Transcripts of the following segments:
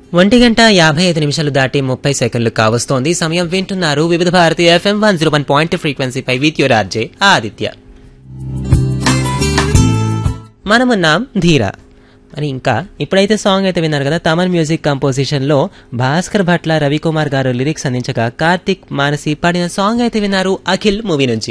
ఒంటి గంట యాభై ఐదు నిమిషాలు దాటి ముప్పై సెకండ్లు కావస్తోంది సమయం వింటున్నారు Vividh Bharati FM one zero one point ఫ్రీక్వెన్సీపై విత్ యువర్ ఆర్జే ఆదిత్య మనమున్నాం ధీరా మరి ఇంకా ఇప్పుడైతే సాంగ్ అయితే విన్నారు కదా తమన్ మ్యూజిక్ కంపోజిషన్ లో భాస్కర్ భట్ల రవికుమార్ గారు లిరిక్స్ అందించగా కార్తిక్ మానసి పాడిన సాంగ్ అయితే విన్నారు అఖిల్ మూవీ నుంచి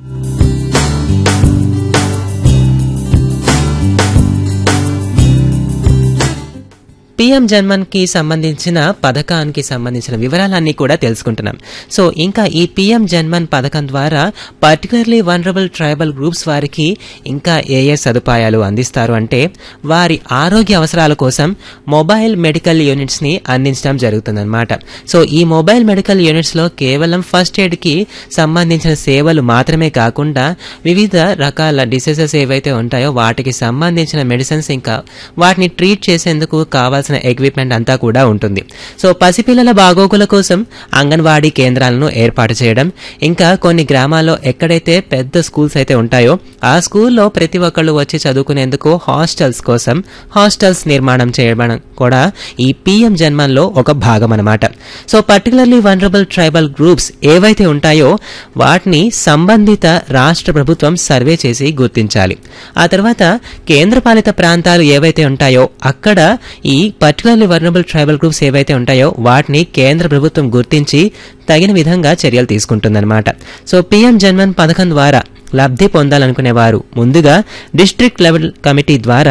పిఎం జన్మన్ కి సంబంధించిన పథకానికి సంబంధించిన వివరాలన్నీ కూడా తెలుసుకుంటున్నాం సో ఇంకా ఈ పిఎం జన్మన్ పథకం ద్వారా పర్టికులర్లీ వనరబుల్ ట్రైబల్ గ్రూప్స్ వారికి ఇంకా ఏ ఏ సదుపాయాలు అందిస్తారు అంటే వారి ఆరోగ్య అవసరాల కోసం మొబైల్ మెడికల్ యూనిట్స్ ని అందించడం జరుగుతుందన్నమాట సో ఈ మొబైల్ మెడికల్ యూనిట్స్ లో కేవలం ఫస్ట్ ఎయిడ్ కి సంబంధించిన సేవలు మాత్రమే కాకుండా వివిధ రకాల డిసీజెస్ ఏవైతే ఉంటాయో వాటికి సంబంధించిన మెడిసిన్స్ ఇంకా వాటిని ట్రీట్ చేసేందుకు కావాల్సిన ఎక్విప్మెంట్ అంతా కూడా ఉంటుంది సో పసిపిల్లల బాగోగుల కోసం అంగన్వాడీ కేంద్రాలను ఏర్పాటు చేయడం ఇంకా కొన్ని గ్రామాల్లో ఎక్కడైతే పెద్ద స్కూల్స్ అయితే ఉంటాయో ఆ స్కూల్లో ప్రతి ఒక్కళ్ళు వచ్చి చదువుకునేందుకు హాస్టల్స్ కోసం హాస్టల్స్ నిర్మాణం చేయడం కూడా ఈ పిఎం జన్మంలో ఒక భాగం అనమాట so particularly vulnerable tribal groups ఏవైతే ఉంటాయో వాటిని సంబంధిత రాష్ట్ర ప్రభుత్వం సర్వే చేసి గుర్తించాలి ఆ తర్వాత కేంద్రపాలిత ప్రాంతాలు ఏవైతే ఉంటాయో అక్కడ ఈ పర్టికులర్లీ వనరబుల్ ట్రైబల్ గ్రూప్స్ ఏవైతే ఉంటాయో వాటిని కేంద్ర ప్రభుత్వం గుర్తించి తగిన విధంగా చర్యలు తీసుకుంటుందన్నమాట సో పిఎం జన్మన్ పథకం ద్వారా లబ్ధి పొందాలనుకునే వారు ముందుగా డిస్ట్రిక్ట్ లెవెల్ కమిటీ ద్వారా